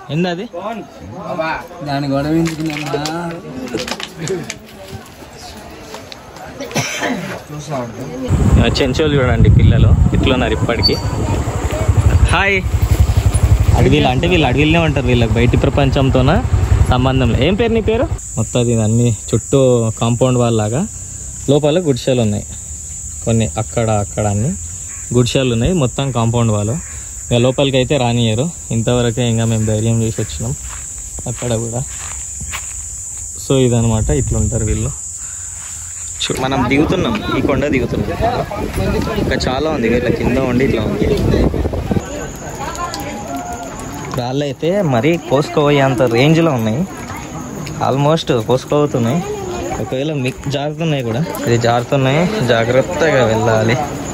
ఏంది అది దాని గొడవ ఎందుకున్నా చెంచోలు చూడండి పిల్లలు ఇట్లున్నారు ఇప్పటికి హాయ్ అడవిలో అంటే వీళ్ళు అడవిలోనే ఉంటారు వీళ్ళకి బయటి ప్రపంచంతోన సంబంధం లేదు ఏం పేరు నీ పేరు మొత్తం ఇది అన్ని చుట్టూ కాంపౌండ్ వాళ్ళలాగా లోపల గుడిసెలు ఉన్నాయి కొన్ని అక్కడ అక్కడ అన్ని గుడిసెలు ఉన్నాయి మొత్తం కాంపౌండ్ వాళ్ళు ఇక లోపలికి అయితే రానియరు ఇంతవరకే ఇంకా మేము ధైర్యం చేసి వచ్చినాం అక్కడ కూడా సో ఇదనమాట ఇట్లుంటారు వీళ్ళు చూ- మనం దిగుతున్నాం ఈ కొండ దిగుతున్నాం ఇంకా చాలా ఉంది ఇట్లా కింద ఉండి ఇట్లా ఉంది రాళ్ళు అయితే మరీ కోసుకోపోయేంత రేంజ్లో ఉన్నాయి ఆల్మోస్ట్ కోసుకోబోతున్నాయి ఒకవేళ మీకు జారుతున్నాయి కూడా ఇది జారుతున్నాయి జాగ్రత్తగా వెళ్ళాలి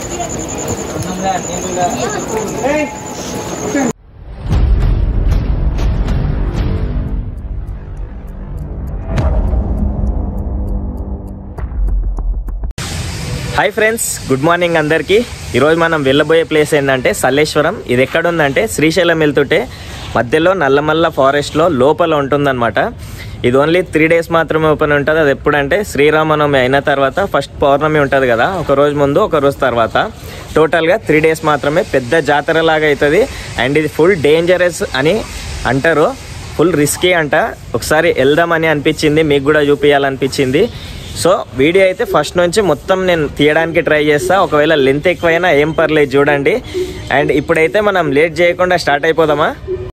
హాయ్ ఫ్రెండ్స్ గుడ్ మార్నింగ్ అందరికీ ఈరోజు మనం వెళ్ళబోయే ప్లేస్ ఏంటంటే సల్లేశ్వరం ఇది ఎక్కడ ఉందంటే శ్రీశైలం వెళ్తుంటే మధ్యలో నల్లమల్ల ఫారెస్ట్లో లోపల ఉంటుందన్నమాట ఇది ఓన్లీ త్రీ డేస్ మాత్రమే ఓపెన్ ఉంటుంది అది ఎప్పుడంటే శ్రీరామనవమి అయిన తర్వాత ఫస్ట్ పౌర్ణమి ఉంటుంది కదా ఒక రోజు ముందు ఒక రోజు తర్వాత టోటల్గా త్రీ డేస్ మాత్రమే పెద్ద జాతర లాగా అవుతుంది అండ్ ఇది ఫుల్ డేంజరస్ అని అంటారు ఫుల్ రిస్కీ అంట ఒకసారి వెళ్దామని అనిపించింది మీకు కూడా చూపించాలనిపించింది సో వీడియో అయితే ఫస్ట్ నుంచి మొత్తం నేను తీయడానికి ట్రై చేస్తా ఒకవేళ లెంత్ ఎక్కువైనా ఏం పర్లేదు చూడండి అండ్ ఇప్పుడైతే మనం లేట్ చేయకుండా స్టార్ట్ అయిపోదామా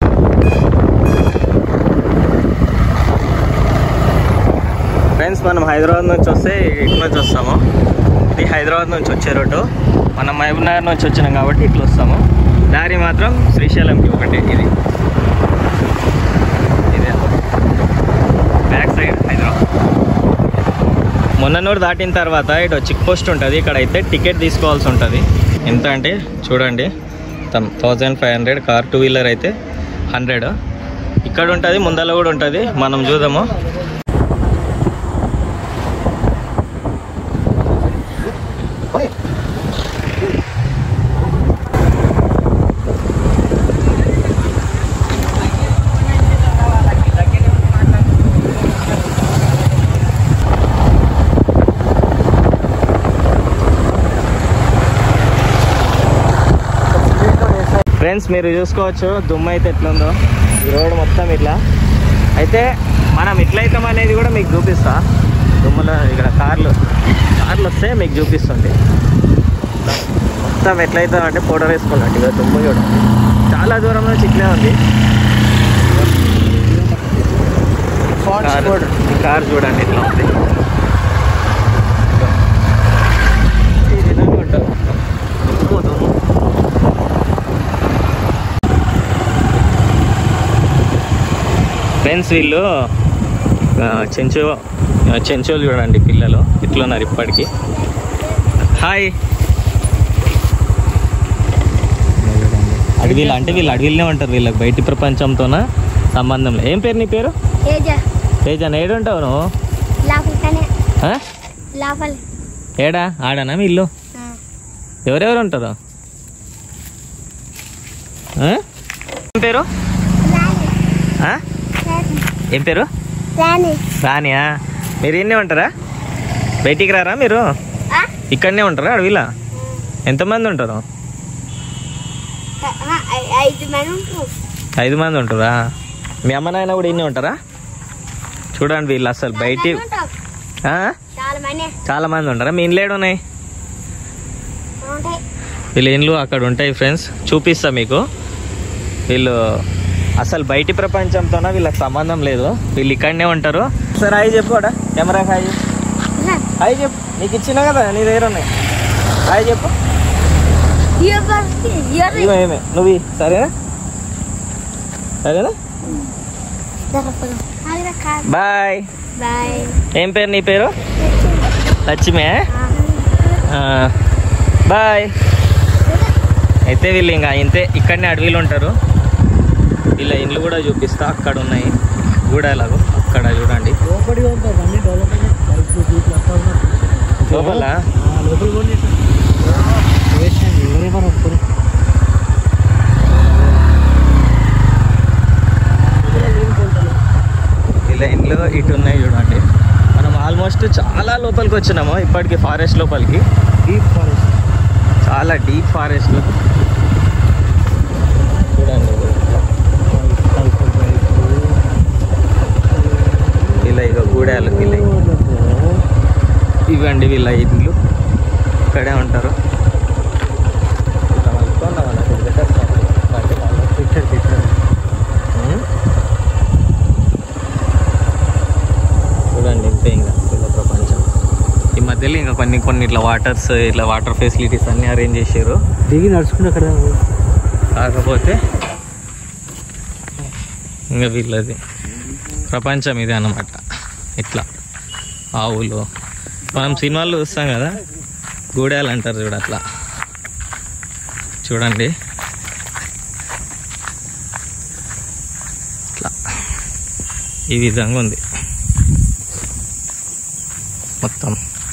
ఫ్రెండ్స్ మనం హైదరాబాద్ నుంచి వస్తే ఇటు నుంచి వస్తాము ఇది హైదరాబాద్ నుంచి వచ్చే రోడ్డు మనం మహబూబ్ నగర్ నుంచి వచ్చినాం కాబట్టి ఇట్లా వస్తాము దారి మాత్రం శ్రీశైలంకి ఒకటి ఇది ఇదే బ్యాక్ సైడ్ హైదరాబాద్ మొన్ననూరు దాటిన తర్వాత ఇటు చెక్ పోస్ట్ ఉంటుంది ఇక్కడ అయితే టికెట్ తీసుకోవాల్సి ఉంటుంది ఎంత అంటే చూడండి thousand five hundred car two wheeler అయితే హండ్రెడ్ ఇక్కడ ఉంటుంది ముందర కూడా ఉంటుంది మనం చూద్దాము ఫ్రెండ్స్ మీరు చూసుకోవచ్చు దుమ్ము అయితే ఎట్లుందో ఈ రోడ్ మొత్తం ఇట్లా అయితే మనం ఎట్లయితాం అనేది కూడా మీకు చూపిస్తా దుమ్ములో ఇక్కడ కార్లు కార్లు వస్తే మీకు చూపిస్తుంది మొత్తం ఎట్లయితాం అంటే ఫోటో వేసుకున్నట్టు ఇక దుమ్ము కూడా చాలా దూరం నుంచి ఇట్లే ఉంది కార్ ఈ కార్ చూడండి ఇట్లా ఉంది ఈ విధంగా ఉంటుంది దుమ్ము దుమ్ము ఫ్రెండ్స్ వీళ్ళు ఆ, చెంచు ఆ, చెంచోలు చూడండి పిల్లలు ఇట్లున్నారు ఇప్పటికి హాయ్ అడవిలో అంటే వీళ్ళు అడవిలోనే ఉంటారు వీళ్ళకి బయటి ప్రపంచంతోన సంబంధం లేదు ఏం పేరు నీ పేరు ఏజా తేజన్ ఏడు ఉంటావు నువ్వు లోపలికనే ఆ? లోపలి ఏడా ఆడనా మీ ఇల్లు ఎవరెవరు ఉంటారు ఆ? ఏం పేరు ఆ? ఏం పేరు రాని రానియా మీరు ఇన్నే ఉంటారా బయటికి రారా మీరు ఇక్కడనే ఉంటారా అడవిలా ఎంతమంది ఉంటారు ఐదు మంది ఉంటారు ఐదు మంది ఉంటారా మీ అమ్మ నాయన కూడా ఇన్నే ఉంటారా చూడండి వీళ్ళు అసలు బయటి ఉంటారు. ఆ? చాలా మంది చాలా మంది ఉంటారా మీ ఇండ్లు ఏడు ఉన్నాయి ఉంటాయి వీళ్ళ ఇండ్లు అక్కడ ఉంటాయి ఫ్రెండ్స్ చూపిస్తా మీకు వీళ్ళు అసలు బయటి ప్రపంచంతోన వీళ్ళకి సంబంధం లేదు వీళ్ళు ఇక్కడనే ఉంటారు సరే హాయ్ చెప్పు అడా కెమెరా హాయ్ హాయ్ చెప్పు నీకు ఇచ్చినా కదా నీ దగ్గర ఉన్నాయి హాయ్ చెప్పు ఇవే ఏమే నువ్వు ఇయ్యి. సరేనా సరేనా బాయ్ బాయ్ ఏం పేరు నీ పేరు లక్ష్మే ఆ, బాయ్ అయితే వీళ్ళు ఇంకా ఇంతే ఇక్కడనే అడవిలో ఉంటారు వీళ్ళ ఇండ్లు కూడా చూపిస్తా అక్కడ ఉన్నాయి గూడాలకు అక్కడ చూడండి లోపల ఇటు ఉన్నాయి చూడండి మనం ఆల్మోస్ట్ చాలా లోపలికి వచ్చినాము ఇప్పటికి ఫారెస్ట్ లోపలికి డీప్ ఫారెస్ట్ చాలా డీప్ ఫారెస్ట్ చూడండి ఇలా ఇక గూడాలు వీళ్ళ ఇవ్వండి వీళ్ళ ఇల్లు ఇక్కడే ఉంటారు ఇట్లా మలుపుకుందాం అన్న, ఇది పెట్టేస్తాం. బండి వాళ్ళు. పెట్టారు పెట్టారు ఉం? చూడండి ఇంతే ఇంకా వీళ్ళ ప్రపంచం ఈ మధ్యలో ఇంకా కొన్ని కొన్ని ఇట్లా వాటర్స్ ఇట్లా వాటర్ ఫెసిలిటీస్ అన్నీ అరేంజ్ చేసారు దిగి నడుచుకుని అక్కడ కాకపోతే ఇంకా వీళ్ళది ప్రపంచం ఇదే అన్నమాట ఇట్లా ఆవులు మనం సినిమాల్లో చూస్తాం కదా గూడాలు అంటారు చూడ అట్లా చూడండి ఇట్లా ఈ విధంగా ఉంది మొత్తం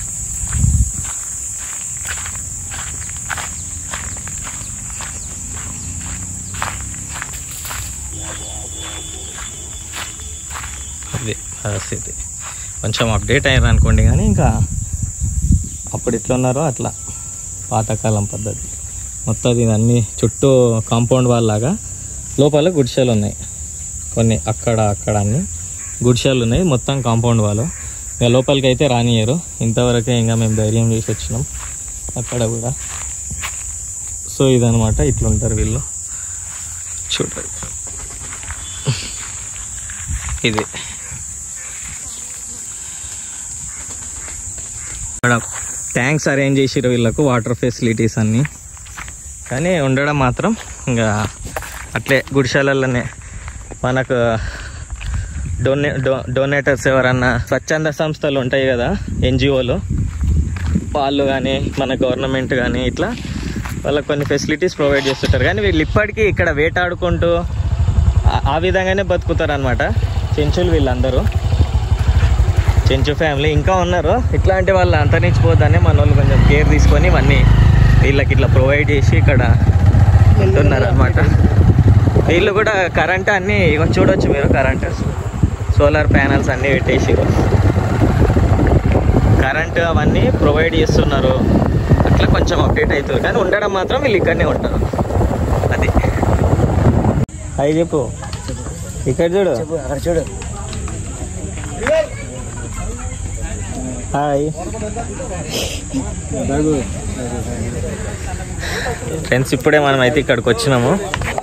ఇది పరిస్థితి కొంచెం అప్డేట్ అయ్యారు అనుకోండి కానీ ఇంకా అప్పుడు ఎట్లా ఉన్నారో అట్లా పాతకాలం పద్ధతి మొత్తం ఇది అన్ని చుట్టూ కాంపౌండ్ వాల్ లాగా లోపల గుడిసెలు ఉన్నాయి కొన్ని అక్కడ అక్కడ అన్ని గుడిసెలు ఉన్నాయి మొత్తం కాంపౌండ్ వాళ్ళు ఇక లోపలికి అయితే రానియరు ఇంతవరకే ఇంకా మేము ధైర్యం చేసి వచ్చినాం అక్కడ కూడా సో ఇదనమాట ఇట్లుంటారు వీళ్ళు చూడండి ఇది ఇక్కడ ట్యాంక్స్ అరేంజ్ చేసిరు వీళ్ళకు వాటర్ ఫెసిలిటీస్ అన్నీ కానీ ఉండడం మాత్రం ఇంకా అట్లే గుడిశాలలోనే మనకు డొనే డో డొనేటర్స్ ఎవరన్నా స్వచ్ఛంద సంస్థలు ఉంటాయి కదా ఎన్జిఓలు వాళ్ళు కానీ మన గవర్నమెంట్ కానీ ఇట్లా వాళ్ళకి కొన్ని ఫెసిలిటీస్ ప్రొవైడ్ చేస్తుంటారు కానీ వీళ్ళు ఇప్పటికీ ఇక్కడ వేటాడుకుంటూ ఆ- ఆ విధంగానే బతుకుతారు అనమాట చెంచులు వీళ్ళందరూ చెంచు ఫ్యామిలీ ఇంకా ఉన్నారు ఇట్లాంటి వాళ్ళు అంతరించిపోతానే మన వాళ్ళు కొంచెం కేర్ తీసుకొని ఇవన్నీ వీళ్ళకి ఇట్లా ప్రొవైడ్ చేసి ఇక్కడ ఉంటున్నారు అనమాట వీళ్ళు కూడా కరెంట్ అన్నీ ఇగో చూడొచ్చు మీరు కరెంట్ సోలార్ ప్యానల్స్ అన్నీ పెట్టేసి కరెంట్ అవన్నీ ప్రొవైడ్ చేస్తున్నారు అట్లా కొంచెం అప్డేట్ అవుతుంది కానీ ఉండడం మాత్రం వీళ్ళు ఇక్కడనే ఉంటారు అది అవి చెప్పు ఇక్కడ చూడు చెప్పు అక్కడ చూడు హాయ్ బాగు ఫ్రెండ్స్ ఇప్పుడే మనం అయితే ఇక్కడికి వచ్చినాము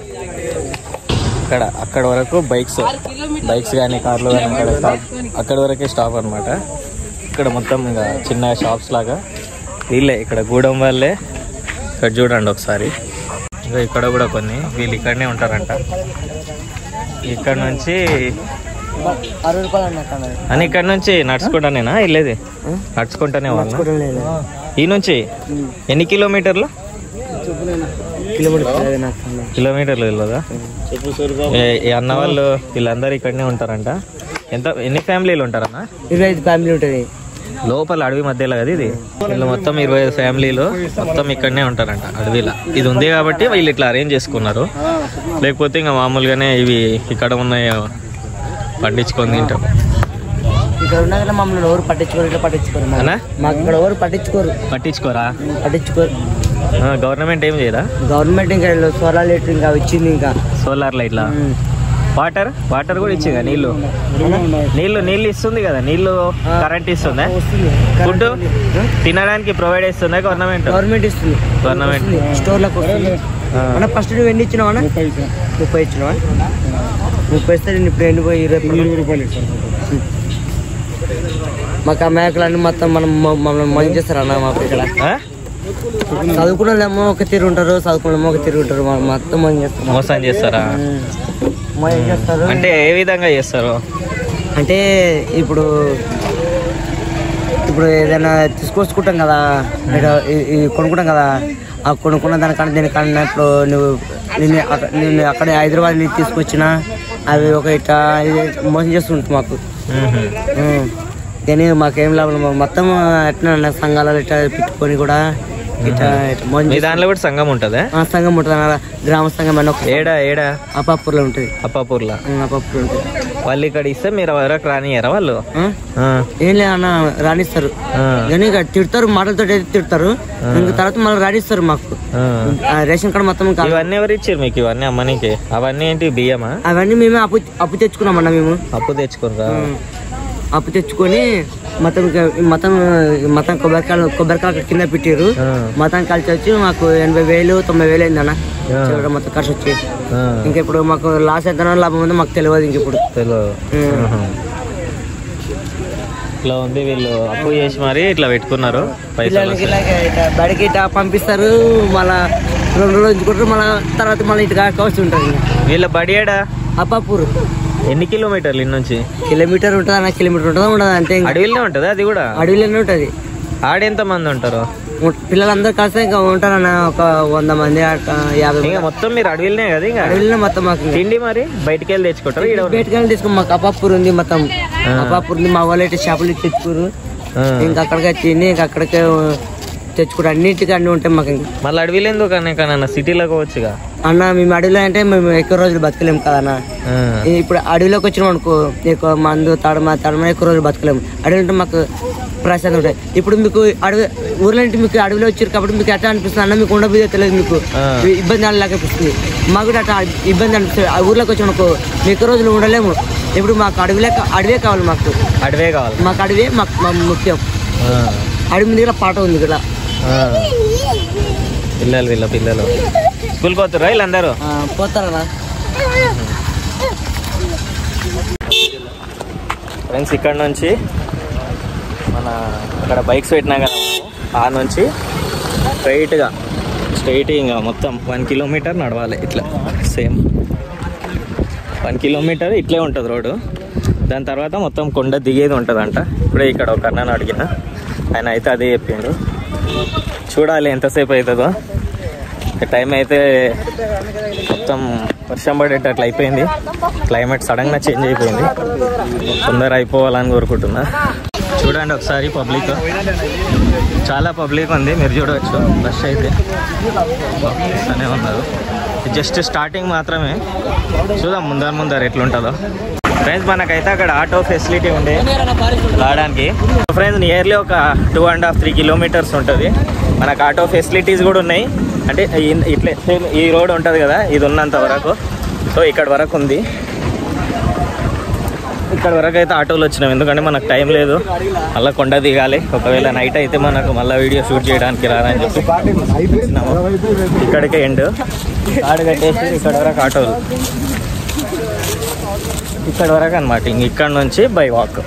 ఇక్కడ అక్కడ వరకు బైక్స్ బైక్స్ కానీ కార్లు కానీ అక్కడ స్టాప్ అక్కడ వరకే స్టాప్ అనమాట ఇక్కడ మొత్తం ఇంకా చిన్న షాప్స్ లాగా వీళ్ళే ఇక్కడ గూడెం వాళ్ళే ఇక్కడ చూడండి ఒకసారి ఇంకా ఇక్కడ కూడా కొన్ని వీళ్ళు ఇక్కడనే ఉంటారంట ఇక్కడ నుంచి అరవై రూపాయలు అన్నట్టు అని ఇక్కడ నుంచి నడుచుకుంటానేనా వెళ్ళేది నడుచుకుంటానే వాళ్ళ లేదు ఈ నుంచి ఎన్ని కిలోమీటర్లు కిలోమీటర్ లేదు నాకు అన్న. కిలోమీటర్లు వెళ్ళదా ఏ- ఈ అన్న వాళ్ళు వీళ్ళందరూ ఇక్కడనే ఉంటారంట ఎంత ఎన్ని ఫ్యామిలీలు ఉంటారన్న ఇరవై ఐదు ఫ్యామిలీ ఉంటుంది లోపల అడవి మధ్యలో కదా ఇది వీళ్ళు మొత్తం ఇరవై ఐదు ఫ్యామిలీలు మొత్తం ఇక్కడనే ఉంటారంట అడవిలో ఇది ఉంది కాబట్టి వీళ్ళు ఇట్లా అరేంజ్ చేసుకున్నారు లేకపోతే ఇంకా మామూలుగానే ఇవి ఇక్కడ ఉన్నాయి పండించుకొని తింటాం ఇక్కడ ఉన్న కదా మమ్మల్ని ఎవరు పట్టించుకోరు ఇట్లా పట్టించుకోరు మాకు. అన్నా మాకు ఇక్కడ ఎవరు పట్టించుకోరు పట్టించుకోరా పట్టించుకోరు గవర్నమెంట్ ఏం చేయదా గవర్నమెంట్ ఇంకా సోలార్ లైట్ ఇంకా వచ్చింది ఇంకా సోలార్ లైట్లా వాటర్ వాటర్ కూడా ఇచ్చిందా నీళ్ళు నీళ్ళు నీళ్ళు ఇస్తుంది కదా నీళ్ళు కరెంట్ ఇస్తుందా వస్తుంది ఫుడ్ తినడానికి ప్రొవైడ్ చేస్తుందా గవర్నమెంట్ గవర్నమెంట్ ఇస్తుంది గవర్నమెంట్ స్టోర్లకు వస్తుంది అన్న ఫస్ట్ నువ్వు ఎన్ని ఇచ్చినావా అన్న? ముప్పై ఇచ్చినావా ముప్పై ఇస్తే నేను ఇప్పుడు ఎన్ని పోయి ఇరవై ఇరవై రూపాయలు మాకు ఆ మేకలన్నీ మొత్తం మనం మ- మమ్మల్ని మంచి చేస్తారు అన్న మాకు ఇక్కడ చదువుకున్న వాళ్ళేమో ఒక తీరు ఉంటారు చదువుకున్న వాళ్ళేమో ఒక తీరు ఉంటారు మా- మొత్తం మంచి చేస్తారు మోసం చేస్తారా మా ఏం చేస్తారు అంటే ఏ విధంగా చేస్తారు అంటే ఇప్పుడు ఇప్పుడు ఏదైనా తీసుకొచ్చుకుంటాం కదా ఇక్కడ ఇ- ఇవి కొనుక్కుంటాం కదా ఆ కొనుక్కున్న దానికన్నా దీనికన్నా ఇప్పుడు నువ్వు నిన్ను అక్క- నిన్ను అక్కడ హైదరాబాద్ నుంచి తీసుకొచ్చినా అవి ఒక ఇట్లా ఇది మోసం చేస్తుంటుంది మాకు మ్మ్. ఉం. కానీ మాకేం లాభం మొత్తం ఎట్లా సంఘాలలో ఇట్లా పెట్టుకొని కూడా ఇట్లా ఇట్లా మోసం మీ దాంట్లో కూడా సంఘం ఉంటుందా ఆ సంఘం ఉంటుంది అన్న గ్రామ సంఘం అని ఒక ఏడా ఏడా అపాపూర్లో ఉంటుంది అప్పాపూర్లా ఉమ్, అపాపూర్లో ఉంటుంది వాళ్ళు ఇక్కడ ఇస్తే మీరు వరకు రానియరా వాళ్ళు ఆ? ఆ, ఏం లేదు అన్న రాణిస్తారు ఆ, కానీ ఇక తిడతారు మాటలతో అయితే తిడతారు ఇంక తర్వాత మళ్ళీ రాణిస్తారు మాకు ఆ. ఆ, రేషన్ కార్డు మొత్తం కా- ఇవన్నీ ఎవరు ఇచ్చారు మీకు ఇవన్నీ అమ్మనికి అవన్నీ ఏంటి బియ్యమా అవన్నీ మేమే అప్పు అప్పు తెచ్చుకున్నామన్న మేము అప్పు తెచ్చుకుర్రా ఉమ్, అప్పు తెచ్చుకొని మొత్తం ఇక- మొత్తం మొత్తం కొబ్బరికాయలు కొబ్బరికాయలు కింద పెట్టారు ఆ, మొత్తం కలిసి వచ్చి మాకు ఎనభై వేలు తొంభై వేలు అయిందన్న ఆ. చిల్లర మొత్తం ఖర్చు వచ్చి ఆ, ఇంకా ఇప్పుడు మాకు లాస్ ఎంత లాభం ఉందో మాకు తెలియదు ఇంక ఇప్పుడు తెలియదు ఉమ్. ఆహా. ఇట్లా ఉంది వీళ్ళు అప్పు చేసి మరి ఇట్లా పెట్టుకున్నారు పైసలు పిల్లలకి ఇలాగ ఇట్లా బడికి ఇట్లా పంపిస్తారు మళ్ళా రెండు రోజులు ఉంచుకుంటారు మళ్ళీ తర్వాత మళ్ళీ ఇటు కావాల్సి ఉంటుంది వీళ్ళ బడియాడా అప్పాపూర్ ఎన్ని కిలోమీటర్లు ఇన్ని నుంచి కిలోమీటర్ ఉంటుంది అన్న కిలోమీటర్ ఉంటుందా ఉండదు అంతే ఇంకా అడవిలోనే ఉంటుంది అది కూడా అడవిలోనే ఉంటుంది ఆడెంత మంది ఉంటారు పిల్లలందరూ కలిసి ఇంకా ఉంటారన్న ఒక వంద మంది అట్లా యాభై ఇంకా మొత్తం మీరు అడవిలోనే కదా ఇంకా అడవిలోనే మొత్తం మాకు ఇంకా. తిండి మరి బయటికి వెళ్ళి తెచ్చుకుంటారు ఈడ బయటకెళ్ళి తీసుకుని మాకు అపాపూర్ ఉంది మొత్తం ఆ. అపాపూర్ ఉంది మా వాళ్ళు అయితే చేపలు తెచ్చుకోరు ఆ. ఇంకా అక్కడికే తిని ఇంకా అక్కడికే తెచ్చుకోరు అన్నిటికీ అన్ని ఉంటాయి మాకు ఇంకా మళ్ళీ అడవిలో ఎందుకు అనే కానీ సిటీలోకి వచ్చుగా అన్న మేము అడవిలో అంటే మేము ఎక్కువ రోజులు బతకలేము కదా అన్న ఆ. ఇప్పుడు అడవిలోకి వచ్చినాం అనుకో ఎక్కువ మందు తడమ తడమ ఎక్కువ రోజులు బతకలేము అడవి అంటే మాకు ప్రశాంతం ఉంటాయి ఇప్పుడు మీకు అడవి ఊర్లో అంటే మీకు అడవిలో వచ్చారు కాబట్టి మీకు ఎట్లా అనిపిస్తుంది అన్న మీకు ఉండబోయే తెలియదు మీకు ఆ. ఇబ్బంది అలాగే అనిపిస్తుంది మాకు కూడా అట్లా ఇబ్బంది అనిపిస్తుంది ఆ ఊర్లోకి వచ్చిన అనుకో మీకు ఎక్కువ రోజులు ఉండలేము ఇప్పుడు మాకు అడవిలే కా- అడవే కావాలి మాకు అడవే కావాలి మాకు అడవే మాకు మాకు ముఖ్యం ఆ. అడవి మీద కూడా పాట ఉంది ఇక్కడ ఆ. పిల్లలు వీళ్ళ పిల్లలు స్కూల్కి పోతుర్రా వీళ్ళందరూ పోతారా ఫ్రెండ్స్ ఇక్కడ నుంచి మన అక్కడ బైక్స్ పెట్టినా కదా మనము, ఆ నుంచి స్ట్రైట్గా స్ట్రైట్ ఇంకా మొత్తం వన్ కిలోమీటర్ నడవాలి ఇట్లా సేమ్ వన్ కిలోమీటర్ ఇట్లే ఉంటుంది రోడ్డు దాని తర్వాత మొత్తం కొండ దిగేది ఉంటుందంట ఇప్పుడే ఇక్కడ ఒక అన్నని అడిగిన ఆయన అయితే అదే చెప్పిండు చూడాలి ఎంతసేపు అవుతుందో టైం అయితే మొత్తం వర్షం పడేటట్లు అయిపోయింది క్లైమేట్ సడన్గా చేంజ్ అయిపోయింది తొందర అయిపోవాలని కోరుకుంటున్నా చూడండి ఒకసారి పబ్లిక్ చాలా పబ్లిక్ ఉంది మీరు చూడవచ్చు రష్ అయితే అనే ఉన్నారు జస్ట్ స్టార్టింగ్ మాత్రమే చూద్దాం ముందర ముందర ఎట్లుంటుందో ఫ్రెండ్స్ మనకైతే అక్కడ ఆటో ఫెసిలిటీ ఉంది రావడానికి ఫ్రెండ్స్ నియర్లీ ఒక two and half three kilometres ఉంటుంది మనకు ఆటో ఫెసిలిటీస్ కూడా ఉన్నాయి అంటే ఇన్- ఇట్లే సేమ్ ఈ రోడ్ ఉంటుంది కదా ఇది ఉన్నంత వరకు సో ఇక్కడ వరకు ఉంది ఇక్కడ వరకు అయితే ఆటోలు వచ్చినాం ఎందుకంటే మనకు టైం లేదు మళ్ళీ కొండ దిగాలి ఒకవేళ నైట్ అయితే మనకు మళ్ళీ వీడియో షూట్ చేయడానికి రాదని చెప్పి వచ్చినాము. ఇక్కడికే ఎండ్ కాడు కట్టేసి ఇక్కడ వరకు ఆటోలు ఇక్కడ వరకు అనమాట ఇంక ఇక్కడ నుంచి బై వాక్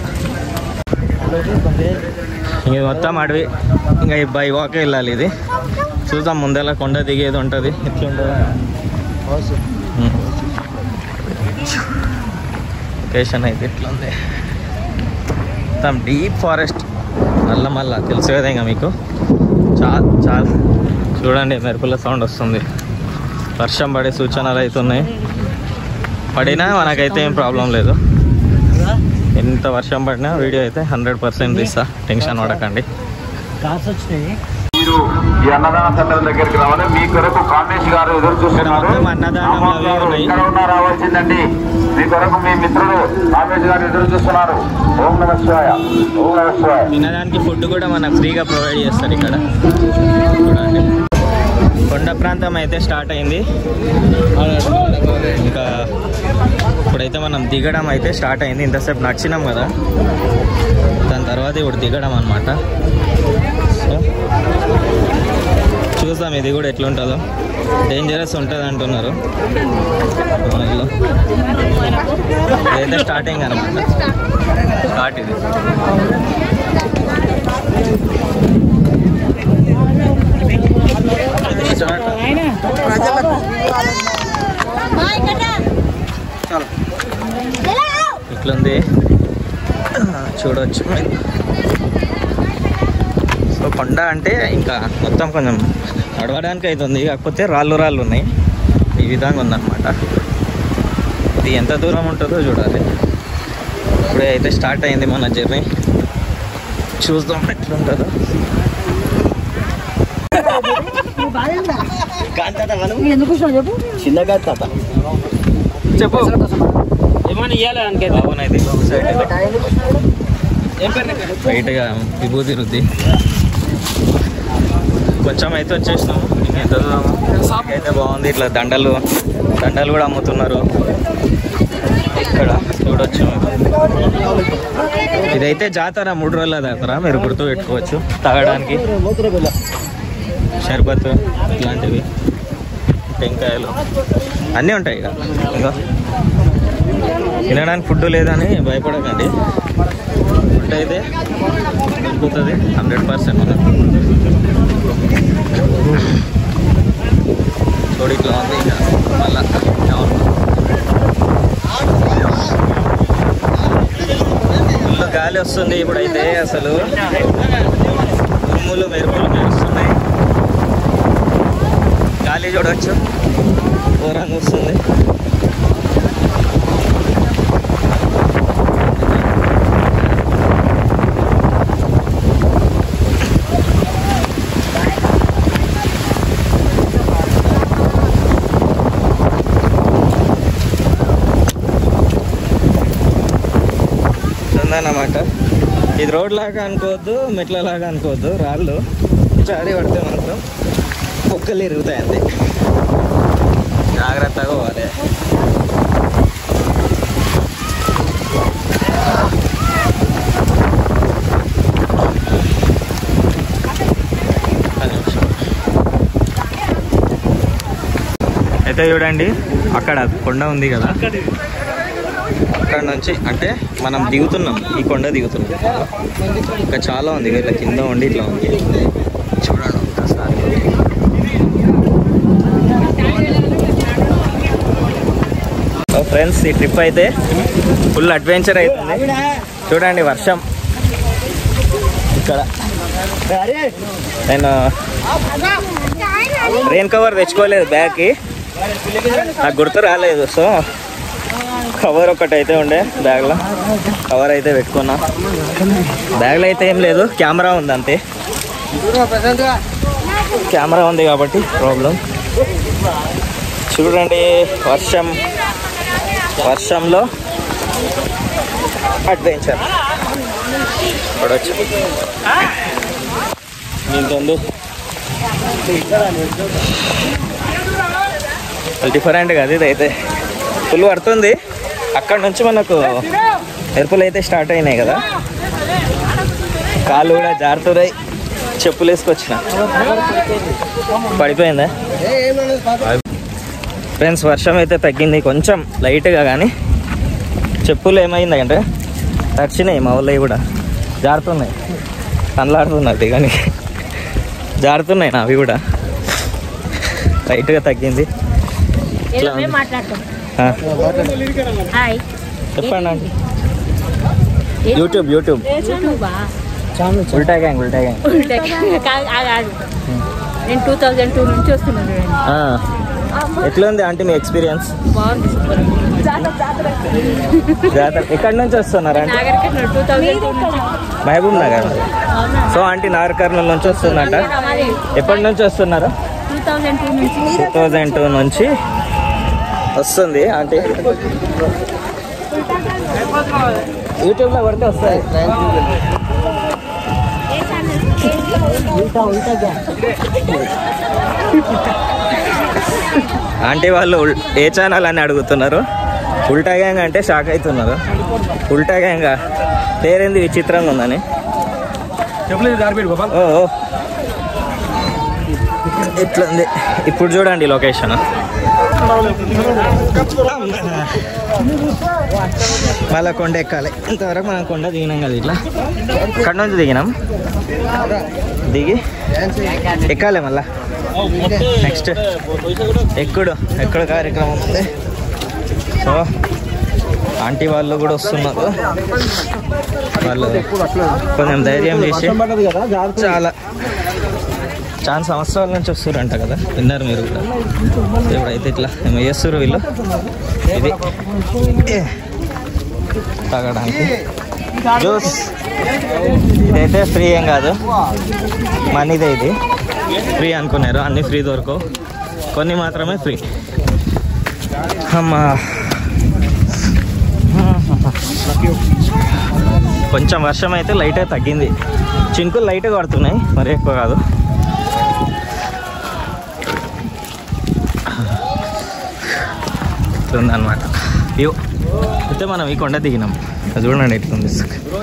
ఇంక ఇది మొత్తం అడవి ఇంకా ఈ బై వాక్ వెళ్ళాలి ఇది చూద్దాం ముందర కొండ దిగేది ఉంటుంది ఎట్లుంటుందో ఉమ్. లొకేషన్ అయితే ఇట్లా ఉంది మొత్తం డీప్ ఫారెస్ట్ నల్ల మల్ల తెలుసు కదా ఇంకా మీకు చాలా చాలా చూడండి మెరుపుల సౌండ్ వస్తుంది వర్షం పడే సూచనలు అయితే ఉన్నాయి పడినా మనకైతే ఏం ప్రాబ్లం లేదు ఎంత వర్షం పడినా వీడియో అయితే హండ్రెడ్ పర్సెంట్ తీస్తా టెన్షన్ పడకండి కార్స్ వచ్చినాయి మీరు ఈ అన్నదాన సెంటర్ దగ్గరికి రావాలి మీ కొరకు కామేష్ గారు ఎదురు చూస్తున్నారు ఇక్కడ మొత్తం అన్నదానం రామోహన్ అవి గారు ఉన్నాయి. ఇక్కడ ఉన్నా రావాల్సిందండి మీ కొరకు మీ మిత్రుడు కామేష్ గారు ఎదురు చూస్తున్నారు ఓం నమ శివాయ ఓం నమ శివాయ తినడానికి ఫుడ్ కూడా మనకు ఫ్రీగా ప్రొవైడ్ చేస్తారు ఇక్కడ చూడండి కొండ ప్రాంతం అయితే స్టార్ట్ అయింది ఇంకా ఇప్పుడైతే మనం దిగడం అయితే స్టార్ట్ అయింది ఇంతసేపు నడిచినాం కదా దాని తర్వాత ఇప్పుడు దిగడం అనమాట చూద్దాం ఇది కూడా ఎట్లుంటుందో డేంజరస్ ఉంటుంది అంటున్నారు దానిలో. ఇదైతే స్టార్టింగ్ అనమాట స్టార్ట్ ఇది ఇది స్టార్ట్ ఇట్లుంది చూడవచ్చు మీరు. సో కొండ అంటే ఇంకా మొత్తం కొంచెం నడవడానికి అవుతుంది కాకపోతే రాళ్ళు రాళ్ళు ఉన్నాయి ఈ విధంగా ఉందన్నమాట ఇది ఎంత దూరం ఉంటుందో చూడాలి ఇప్పుడే అయితే స్టార్ట్ అయింది మన జర్నీ చూద్దాం ఎట్లుంటుందో ఎందుకు వచ్చినావు చెప్పు చిన్నగా తాత చెప్పు ఏమని ఇవ్వాలి దానికి బాగున్నది బయటగా విభూతి రుద్ది కొంచెం అయితే వచ్చేసినాము ఇంకెంత దూరము? అయితే బాగుంది ఇట్లా దండలు దండలు కూడా అమ్ముతున్నారు ఇక్కడ చూడొచ్చు ఇదైతే జాతర మూడు రోజుల జాతర మీరు గుర్తు పెట్టుకోవచ్చు తాగడానికి షర్బత్ ఇలాంటివి టెంకాయలు అన్నీ ఉంటాయి ఇక ఇంకా తినడానికి ఫుడ్ లేదని భయపడకండి ఫుడ్ అయితే దొరుకుతుంది హండ్రెడ్ పర్సెంట్ చూడు ఇట్లా ఉంది ఇక మళ్ళా టౌన్ ఫుల్ గాలి వస్తుంది ఇప్పుడైతే అసలు ఉరుములు మెరుపులు మెరుస్తున్నాయి గాలి చూడవచ్చు ఘోరంగా వస్తుంది ఉందన్నమాట ఇది రోడ్ లాగా అనుకోవద్దు మెట్ల లాగా అనుకోవద్దు రాళ్ళు చాడి పడితే మాత్రం కుక్కలు ఇరుగుతాయి అంతే జాగ్రత్తగా పోవాలి ఒక్క నిమిషం. అయితే చూడండి అక్కడ కొండ ఉంది కదా అక్కడ నుంచి అంటే మనం దిగుతున్నాం ఈ కొండ దిగుతున్నాం ఇంకా చాలా ఉంది ఇట్లా కింద ఉండి ఇట్లా ఉంది చూడండి ఒక్కసారి ఫ్రెండ్స్ ఈ ట్రిప్ అయితే ఫుల్ అడ్వెంచర్ అవుతుంది చూడండి వర్షం ఇక్కడ నేను రెయిన్ కవర్ తెచ్చుకోలేదు బ్యాగ్కి నాకు గుర్తు రాలేదు సో కవర్ ఒకటి అయితే ఉండే బ్యాగ్లో కవర్ అయితే పెట్టుకున్నా బ్యాగ్లో అయితే ఏం లేదు కెమెరా ఉంది అంతే కెమెరా ఉంది కాబట్టి ప్రాబ్లం చూడండి వర్షం వర్షంలో అడ్వెంచర్ చూడొచ్చు ఇంకొందు డిఫరెంట్ కదా ఇదైతే ఫుల్ పడుతుంది అక్కడ నుంచి మనకు మెరుపులు అయితే స్టార్ట్ అయినాయి కదా కాళ్ళు కూడా జారుతున్నాయి చెప్పులు వేసుకొచ్చిన పడిపోయిందా ఫ్రెండ్స్ వర్షం అయితే తగ్గింది కొంచెం లైట్గా కానీ చెప్పులు ఏమైంది అంటే తడిచినాయి మా ఊళ్ళో కూడా జారుతున్నాయి కనలాడుతున్నది కానీ జారుతున్నాయి నావి కూడా లైట్గా తగ్గింది ఇట్లా ఉంది. మాట్లాడతాం ఆ, హాయ్ చెప్పండి అండి యూట్యూబ్ యూట్యూబ్ యూట్యూబా ఉల్టా గ్యాంగ్ ఉల్టా గ్యాంగ్ కాదు కాదు నేను టూ థౌజండ్ టూ నుంచి వస్తున్నాను చూడండి ఆ, ఎట్లుంది ఆంటీ మీ ఎక్స్పీరియన్స్ బాగుంది సూపర్ జాతర ఎక్కడి నుంచి వస్తున్నారు అంటే నాగరికర్నూలు టూ థౌజండ్ టూ నుంచి Mahbubnagar so aunty Nagarkurnool నుంచి వస్తుందంట ఎప్పటి నుంచి వస్తున్నారు టూ థౌజండ్ టూ నుంచి టూ థౌజండ్ టూ నుంచి వస్తుంది ఆంటీ యూట్యూబ్లో పడితే వస్తాయి ఆంటీ వాళ్ళు ఉల్- ఏ ఛానల్ అని అడుగుతున్నారు ఉల్టా గ్యాంగ్ అంటే షాక్ అవుతున్నారు ఉల్టా గ్యాంగ్ పేరేంది విచిత్రంగా ఉందని ఓ ఓ. ఇట్లుంది ఇప్పుడు చూడండి లొకేషన్ మళ్ళా కొండ ఎక్కాలి ఇంతవరకు మనం కొండ దిగినాం కదా ఇట్లా ఇక్కడ నుంచి దిగినాం దిగి ఎక్కాలి మళ్ళా నెక్స్ట్ ఎక్కుడు ఎక్కుడు కార్యక్రమం ఉంది సో ఆంటీ వాళ్ళు కూడా వస్తున్నారు వాళ్ళు కొంచెం ధైర్యం చేసి చాలా చాలా సంవత్సరాల నుంచి వస్తారంట కదా విన్నారు మీరు కూడా ఇప్పుడైతే ఇట్లా ఏమో చేస్తారు వీళ్ళు ఇది ఏ, తాగడానికి జ్యూస్ ఇదైతే ఫ్రీ ఏం కాదు మనీదే ఇది ఫ్రీ అనుకున్నారు అన్నీ ఫ్రీ దొరకవు కొన్ని మాత్రమే ఫ్రీ అమ్మా కొంచెం వర్షం అయితే లైట్గా తగ్గింది చినుకులు లైట్గా పడుతున్నాయి మరి ఎక్కువ కాదు ఇట్లుందనమాట వ్యూ అయితే మనం ఈ కొండ దిగినాం అది చూడండి ఎట్లుంది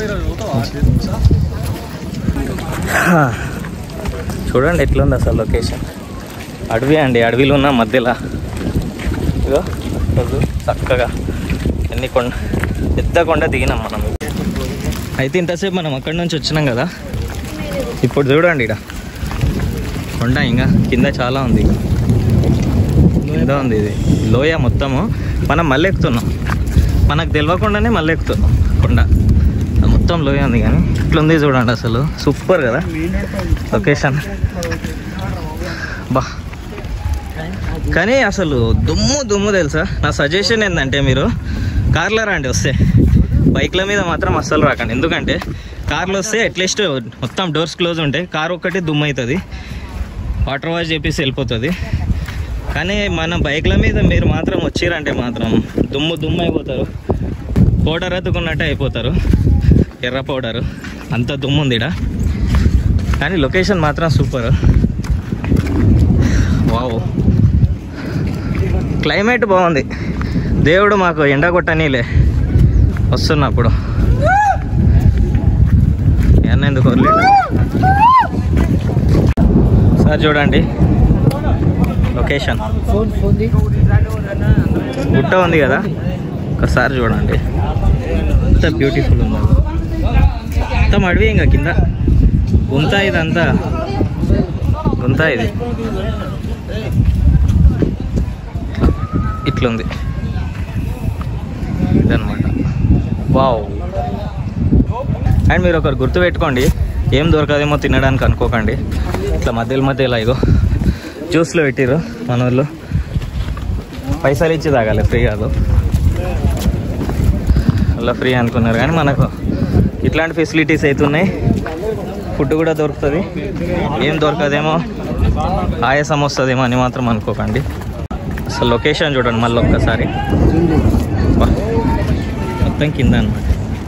హా. చూడండి ఎట్లుంది అసలు లొకేషన్ అడవి అండి అడవిలో ఉన్న మధ్యలో ఇదో రోజు చక్కగా ఎన్ని కొండ పెద్ద కొండ దిగినాం మనం అయితే ఇంతసేపు మనం అక్కడి నుంచి వచ్చినాం కదా ఇప్పుడు చూడండి ఇడ కొండ ఇంకా కింద చాలా ఉంది కింద ఉంది ఇది లోయ మొత్తము మనం మళ్ళీ ఎక్కుతున్నాం మనకు తెలియకుండానే మళ్ళీ ఎక్కుతున్నాం కొండ మొత్తం లోయ ఉంది కానీ ఇట్లుంది చూడండి అసలు సూపర్ కదా లొకేషన్ బా కానీ అసలు దుమ్ము దుమ్ము తెలుసా నా సజెషన్ ఏంటంటే మీరు కార్లో రండి వస్తే బైక్ల మీద మాత్రం అస్సలు రాకండి ఎందుకంటే కార్లో వస్తే అట్లీస్ట్ మొత్తం డోర్స్ క్లోజ్ ఉంటాయి కార్ ఒక్కటి దుమ్ము అవుతుంది వాటర్ వాష్ చేపిస్తే వెళ్ళిపోతుంది కానీ మన బైక్ల మీద మీరు మాత్రం వచ్చిరంటే మాత్రం దుమ్ము దుమ్ము అయిపోతారు పౌడర్ అతుకున్నట్టే అయిపోతారు ఎర్ర పౌడరు అంత దుమ్ము ఉంది ఈడ కానీ లొకేషన్ మాత్రం సూపర్ వావ్ క్లైమేట్ బాగుంది దేవుడు మాకు ఎండ కొట్టనీలే వస్తున్నప్పుడు ఎందుకు వదిలేడు సార్ చూడండి లొకేషన్ గుట్ట ఉంది కదా ఒకసారి చూడండి ఎంత బ్యూటిఫుల్ ఉందో మొత్తం అడవి ఇంకా కింద గుంత ఇదంతా గుంత ఇది ఇట్లుంది ఇదనమాట వావ్ అండ్ మీరు ఒకరు గుర్తు పెట్టుకోండి ఏం దొరకదేమో తినడానికి అనుకోకండి ఇట్లా మధ్యలో మధ్యలో ఇగో జ్యూస్లో పెట్టిర్రు మన వాళ్ళు పైసలు ఇచ్చి తాగాలి ఫ్రీ కాదు అలా ఫ్రీ అనుకున్నారు కానీ మనకు ఇట్లాంటి ఫెసిలిటీస్ అయితే ఉన్నాయి ఫుడ్ కూడా దొరుకుతుంది ఏం దొరకదేమో ఆయాసం వస్తుందేమో అని మాత్రం అనుకోకండి అసలు లొకేషన్ చూడండి మళ్ళీ ఒక్కసారి వా. మొత్తం కింద అనమాట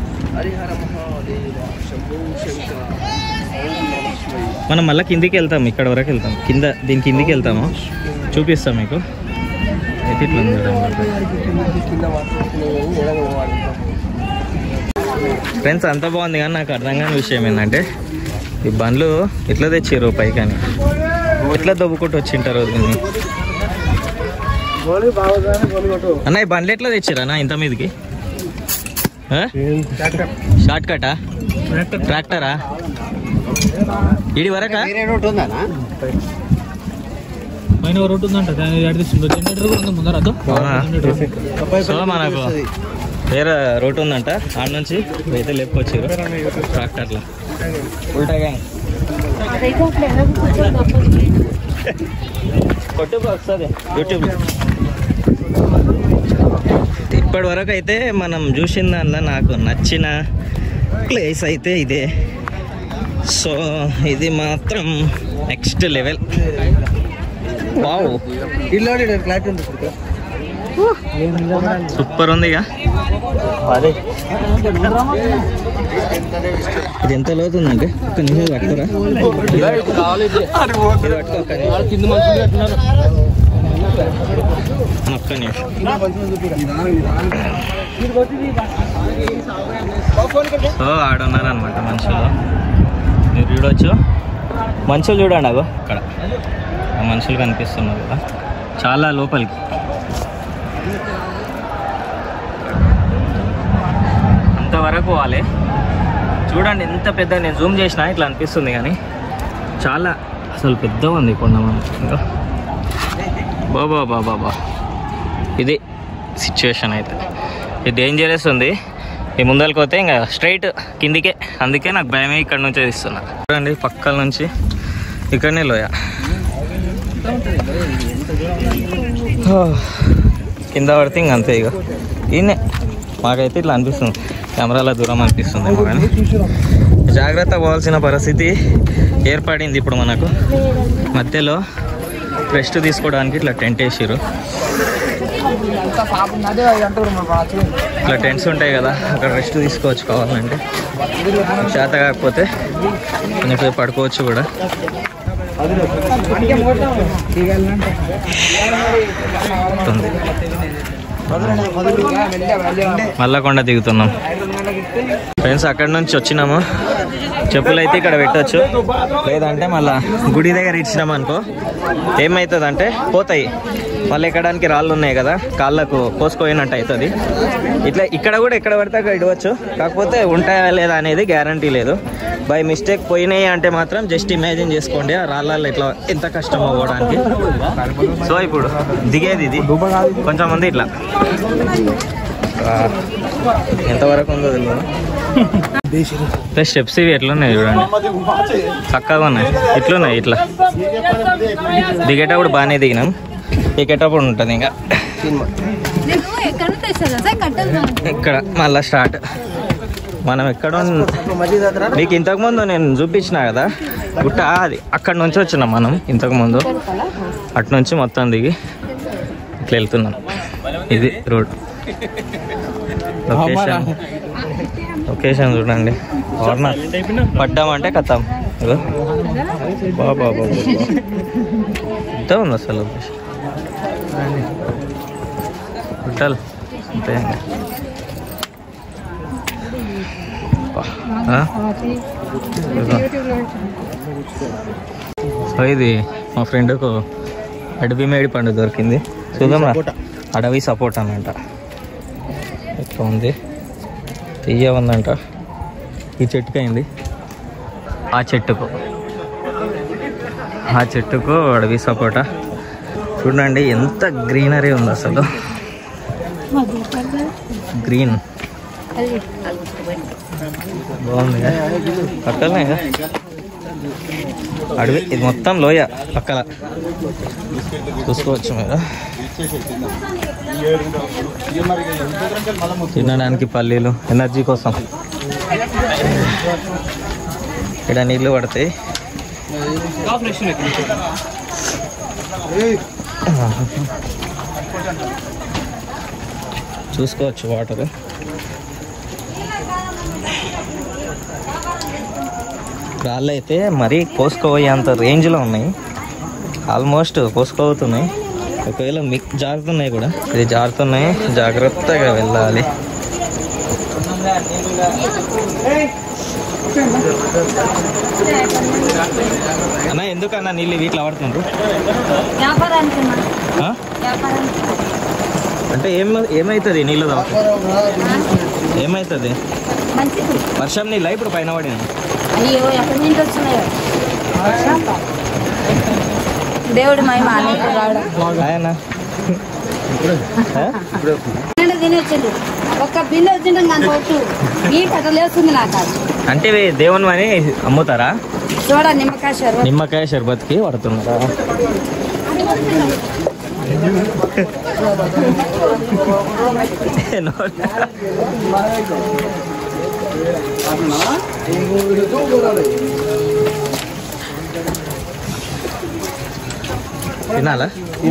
మనం మళ్ళీ కిందికి వెళ్తాం ఇక్కడ వరకు వెళ్తాం కింద దీని కిందికి వెళ్తాము చూపిస్తాం మీకు అయితే ఇట్లా ఉంది చూడండి. ఫ్రెండ్స్ అంత బాగుంది కానీ నాకు అర్థం కాని విషయం ఏంటంటే ఈ బండ్లు ఎట్లా తెచ్చిర్రు పైకి అని ఎట్లా దొబ్బుకుంటూ వచ్చింటారు దీన్ని అన్న ఈ బండ్లు ఎట్లా తెచ్చిర్రు అన్న ఇంత మీదకి షార్ట్ కటా ట్రాక్టరా ఇడి వరకా పైన ఒక రోడ్డు ఉందంట దాని అడిగి జనరేటర్ కూడా ఉంది ముందర అదో అవునా? సో మనకు వేరే రూట్ ఉందంట ఆడ నుంచి అయితే లేపుకొచ్చారు ట్రాక్టర్లో ఉల్టా గ్యాంగ్ అదైతే అట్లా ఎలా కూర్చొని తప్పదు. కొట్టు వస్తుంది యూట్యూబ్ ఇప్పటి వరకు అయితే మనం చూసిన దానిలో నాకు నచ్చిన ప్లేస్ అయితే ఇదే సో ఇది మాత్రం నెక్స్ట్ లెవెల్ వావ్ సూపర్ ఉంది ఇక అదే ఇది ఎంత లోతుందంటే ఒక్క నిమిషం పట్టుకోరా ఇది పట్టుకో ఒక్క నిమిషం. ఒక్క నిమిషం సో ఆడున్నారనమాట మనుషులు మీరు చూడొచ్చు మనుషులు చూడండి అగో అక్కడ ఆ మనుషులు కనిపిస్తున్నారు కదా చాలా లోపలికి అంతవరకు పోవాలి చూడండి ఎంత పెద్ద నేను జూమ్ చేసినా ఇట్లా అనిపిస్తుంది కానీ చాలా అసలు పెద్ద ఉంది కొండ మనం బాబా బాబా బా ఇది సిచ్యువేషన్ అయితే ఇది డేంజరస్ ఉంది ఈ ముందరికి పోతే ఇంకా స్ట్రైట్ కిందికే అందుకే నాకు భయమే ఇక్కడ నుంచే తీస్తున్నా చూడండి పక్కల నుంచి ఇక్కడనే లోయ ఓ, కింద పడితే ఇంక అంతే ఇక ఈయనే మాకైతే ఇట్లా అనిపిస్తుంది కెమెరాలో దూరం అనిపిస్తుంది ఏమో కానీ జాగ్రత్త పోవాల్సిన పరిస్థితి ఏర్పడింది ఇప్పుడు మనకు మధ్యలో రెస్ట్ తీసుకోవడానికి ఇట్లా టెంట్ వేసారు ఇట్లా టెంట్స్ ఉంటాయి కదా అక్కడ రెస్ట్ తీసుకోవచ్చు కావాలంటే చేత కాకపోతే కొంచెం సేపు పడుకోవచ్చు కూడా ఉంది. మల్లకొండ దిగుతున్నాం ఫ్రెండ్స్ అక్కడ నుంచి వచ్చినాము చెప్పులు అయితే ఇక్కడ పెట్టొచ్చు లేదంటే మళ్ళా గుడి దగ్గర ఇచ్చినాం అనుకో ఏమవుతుంది అంటే పోతాయి మళ్ళీ ఎక్కడానికి రాళ్ళు ఉన్నాయి కదా కాళ్ళకు కోసుకోయినట్టు అవుతుంది ఇట్లా ఇక్కడ కూడా ఎక్కడ పడితే అక్కడ ఇడవచ్చు కాకపోతే ఉంటాయా లేదా అనేది గ్యారంటీ లేదు బై మిస్టేక్ పోయినాయి అంటే మాత్రం జస్ట్ ఇమాజిన్ చేసుకోండి ఆ రాళ్ళల్లో ఇట్లా ఎంత కష్టం అవ్వడానికి సో ఇప్పుడు దిగేది ఇది కొంచెం ఉంది ఇట్లా ఆ, ఎంతవరకు ఉందో తెలియదు ప్లస్ స్టెప్స్ ఇవి ఎట్లున్నాయి చూడండి చక్కగా ఉన్నాయి ఇట్లున్నాయి ఇట్లా దిగేటప్పుడు బాగానే దిగినాం ఎక్కేటప్పుడు ఉంటుంది ఇంకా నేను ఎక్కడ తెచ్చా సార్ కట్టదు ఇక్కడ మళ్ళా స్టార్ట్ మనం ఎక్కడ ఉన్- మీకు ఇంతకుముందు నేను చూపించిన కదా గుట్ట అది అక్కడ నుంచి వచ్చినాం మనం ఇంతకుముందు అటు నుంచి మొత్తం దిగి ఇట్లా వెళ్తున్నాం ఇది రోడ్ లొకేషన్ లొకేషన్ చూడండి వార్నర్ పడ్డామంటే కథం ఇగో బాబా బాబా ఎంత ఉంది అసలు లొకేషన్ హోటల్ అంతే అబ్బా. ఆ? ఇదిగో. సో ఇది మా ఫ్రెండ్కు అడవి మేడి పండు దొరికింది చూద్దామా అడవి సపోర్ట్ అనంట ఎట్లా ఉంది తీయ ఉందంట ఈ చెట్టుకి అయింది ఆ చెట్టుకు ఆ చెట్టుకు అడవి సపోటా చూడండి ఎంత గ్రీనరీ ఉంది అసలు గ్రీన్ బాగుంది పక్కనే అడవి ఇది మొత్తం లోయ పక్కల చూసుకోవచ్చు మీరు తినడానికి పల్లీలు ఎనర్జీ కోసం ఇక్కడ నీళ్ళు పడతాయి చూసుకోవచ్చు వాటర్ రాళ్ళు అయితే మరీ కోసుకోపోయేంత రేంజ్లో ఉన్నాయి ఆల్మోస్ట్ కోసుకోబోతున్నాయి ఒకవేళ మీకు జారుతున్నాయి కూడా ఇది జారుతున్నాయి జాగ్రత్తగా వెళ్ళాలి అన్న ఎందుకన్నా నీళ్ళు వీటిలో పడుతుండ్రు వ్యాపారానికి ఆ? వ్యాపారానికి అంటే ఏం ఏమవుతుంది నీళ్ళు తాగితే ఏమవుతుంది మంచిది వర్షం నీళ్ళ ఇప్పుడు పైన పడిన అయ్యో ఎక్కడి నుంచి వచ్చినాయో దేవుడి మహిమ అన్నిటి రావడం ఆయన తినండి తినొచ్చిండు ఒక్క బిల్లు వచ్చిండు నాకు ఒట్టు ఈ కట్టలేస్తుంది నాకు అది. అంటే ఇవి దేవుని అని అమ్ముతారా చూడ నిమ్మకాయ షర్బత్. నిమ్మకాయ షర్బత్కి పడుతున్నారా తినాలా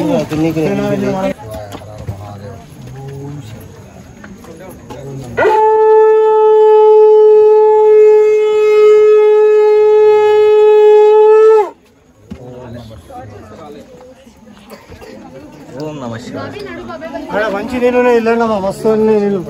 ఓం నమ శివాయ మంచి నీళ్ళు ఇల్లు వస్తువులు నీళ్ళు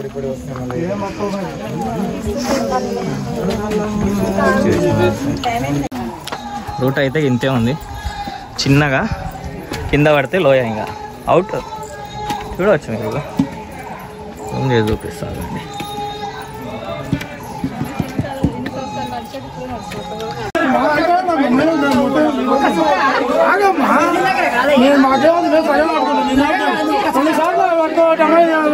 రూట్ అయితే ఇంతే ఉంది చిన్నగా కింద పడితే లోయ ఇంకా అవుట్ చూడవచ్చు మీరు ముందే చూపిస్తానండి నేను మాట్లాడదు నేను పని మాట్లాడుతున్నాను కొన్నిసార్లు పట్టుకోవటం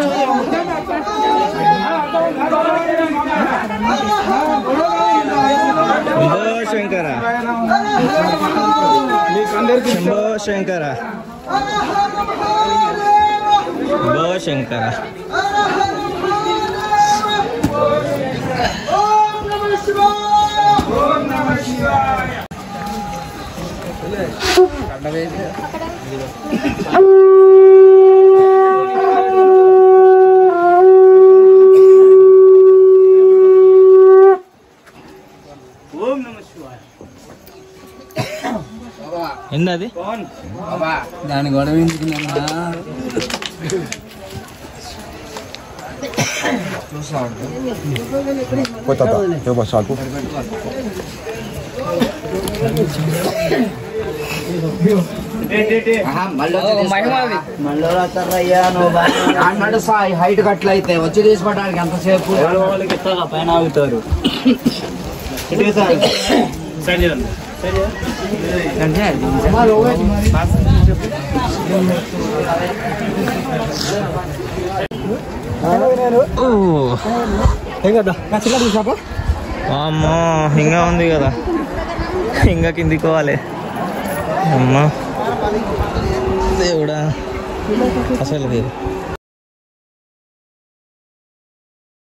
శంభో శంకర శంభో శంకర శంభో శంకర ఏంది అది దాని గొడవ ఎందుకున్నా హైట్ కట్ల అయితే వచ్చి తీసుకోవడానికి ఎంతసేపు పైన ఆగుతారు అమ్మో ఇంకా ఉంది కదా ఇంకా కిందికి పోవాలి అమ్మా దేవుడా అసలు